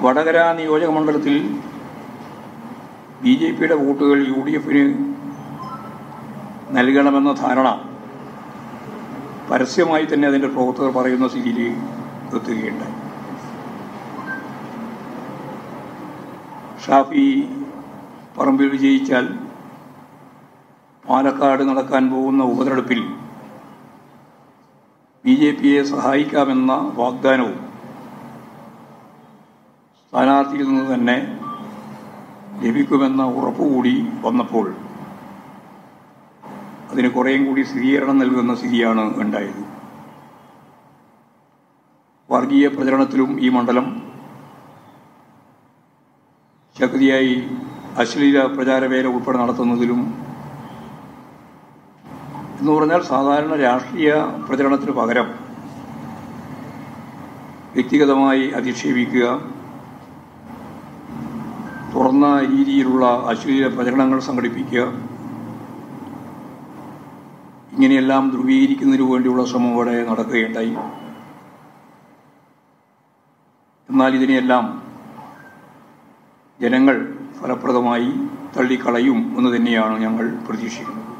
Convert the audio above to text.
വടകര നിയോജക മണ്ഡലത്തിൽ B J പിയുടെ വോട്ടുകൾ യു ഡി എഫിന് നൽകണമെന്ന ധാരണ പരസ്യമായി തന്നെ അതിൻ്റെ പ്രവർത്തകർ പറയുന്ന സ്ഥിതിയിൽ എത്തുകയുണ്ടായി ഷാഫി പറമ്പിൽ വിജയിച്ചാൽ പാലക്കാട് നടക്കാൻ പോകുന്ന ഉപതെരഞ്ഞെടുപ്പിൽ ബി ജെ പിയെ സഹായിക്കാമെന്ന വാഗ്ദാനവും സ്ഥാനാർത്ഥിയിൽ നിന്ന് തന്നെ ലഭിക്കുമെന്ന ഉറപ്പുകൂടി വന്നപ്പോൾ അതിന് കുറേയും കൂടി സ്ഥിരീകരണം നൽകുന്ന സ്ഥിതിയാണ് ഉണ്ടായത് വർഗീയ പ്രചരണത്തിലും ഈ മണ്ഡലം ശക്തിയായി അശ്ലീല പ്രചാരവേല ഉൾപ്പെടെ നടത്തുന്നതിലും എന്ന് പറഞ്ഞാൽ സാധാരണ രാഷ്ട്രീയ പ്രചരണത്തിന് പകരം വ്യക്തിഗതമായി അധിക്ഷേപിക്കുക തുറന്ന രീതിയിലുള്ള അശ്ലീല പ്രചരണങ്ങൾ സംഘടിപ്പിക്കുക ഇങ്ങനെയെല്ലാം ധ്രുവീകരിക്കുന്നതിനു വേണ്ടിയുള്ള ശ്രമം ഇവിടെ നടക്കുകയുണ്ടായി എന്നാൽ ഇതിനെയെല്ലാം ജനങ്ങൾ ഫലപ്രദമായി തള്ളിക്കളയും എന്ന് തന്നെയാണ് ഞങ്ങൾ പ്രതീക്ഷിക്കുന്നത്